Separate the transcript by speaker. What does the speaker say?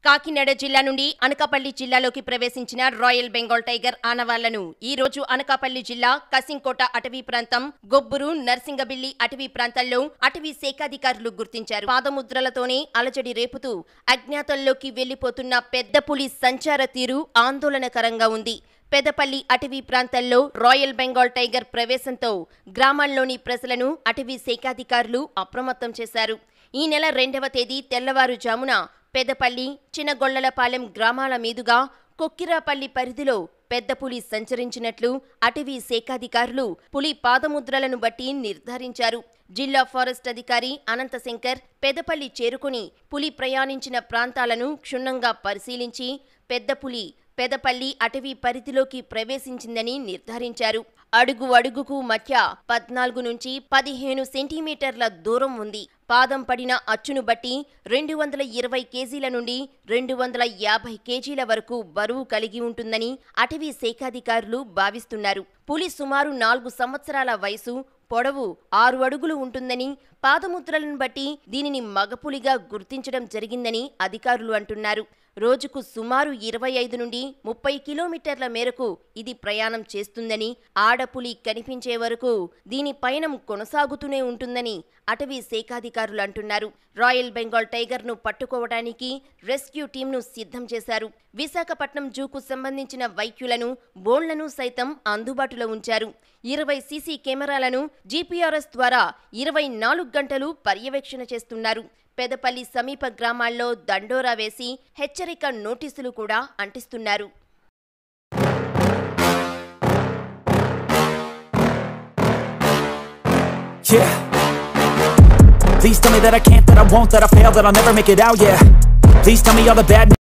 Speaker 1: కాకినాడ జిల్లా నుండి అనకాపల్లి జిల్లాలోకి ప్రవేశించిన రాయల్ బెంగాల్ టైగర్ ఆనవాళ్లను ఈ రోజు అనకాపల్లి జిల్లా కసింకోట అటవీ ప్రాంతం గొబ్బురు నర్సింగబిల్లి అటవీ ప్రాంతాల్లో అటవీ శాఖాధికారులు గుర్తించారు పాదముద్రలతోనే అలజడి రేపుతూ అజ్ఞాతంలోకి వెళ్లిపోతున్న పెద్ద పులి సంచార తీరు ఆందోళనకరంగా ఉంది పెదపల్లి అటవీ ప్రాంతాల్లో రాయల్ బెంగాల్ టైగర్ ప్రవేశంతో గ్రామాల్లోని ప్రజలను అటవీ శాఖాధికారులు అప్రమత్తం చేశారు ఈ నెల రెండవ తేదీ తెల్లవారుజామున పెదపల్లి చిన్నగొళ్లలపాలెం గ్రామాల మీదుగా కొక్కిరాపల్లి పరిధిలో పెద్ద పులి సంచరించినట్లు అటవీ శాఖాధికారులు పులి పాదముద్రలను బట్టి నిర్ధారించారు జిల్లా ఫారెస్ట్ అధికారి అనంతశంకర్ పెదపల్లి చేరుకుని పులి ప్రయాణించిన ప్రాంతాలను క్షుణ్ణంగా పరిశీలించి పెద్ద పులి పెదపల్లి అటవీ పరిధిలోకి ప్రవేశించిందని నిర్ధారించారు అడుగు అడుగుకు మధ్య పద్నాలుగు నుంచి పదిహేను సెంటీమీటర్ల దూరం ఉంది పాదం పడిన అచ్చును బట్టి రెండు వందల ఇరవై కేజీల నుండి రెండు వందల యాభై కేజీల వరకు బరువు కలిగి ఉంటుందని అటవీ శాఖాధికారులు భావిస్తున్నారు పులి సుమారు నాలుగు సంవత్సరాల వయసు పొడవు ఆరు అడుగులు ఉంటుందని పాదముద్రలను బట్టి దీనిని మగపులిగా గుర్తించడం జరిగిందని అధికారులు అంటున్నారు రోజుకు సుమారు ఇరవై ఐదు నుండి ముప్పై కిలోమీటర్ల మేరకు ఇది ప్రయాణం చేస్తుందని ఆడపులి కనిపించే వరకు దీని పయనం కొనసాగుతూనే ఉంటుందని అటవీ శాఖాధికారులు అంటున్నారు రాయల్ బెంగాల్ టైగర్ను పట్టుకోవడానికి రెస్క్యూ టీంను సిద్ధం చేశారు విశాఖపట్నం జూకు సంబంధించిన వైద్యులను బోన్లను సైతం అందుబాటులో ఉంచారు ఇరవై సీసీ కెమెరాలను జీపీఆర్ఎస్ ద్వారా ఇరవై నాలుగు గంటలు పర్యవేక్షణ చేస్తున్నారు పెదపల్లి సమీప గ్రామాల్లో దండోరా వేసి హెచ్చరిక నోటీసులు కూడా అంటిస్తున్నారు
Speaker 2: Yeah. Please tell me that I can't, that I won't, that I fail, that I'll never make it out, yeah. Please tell me all the bad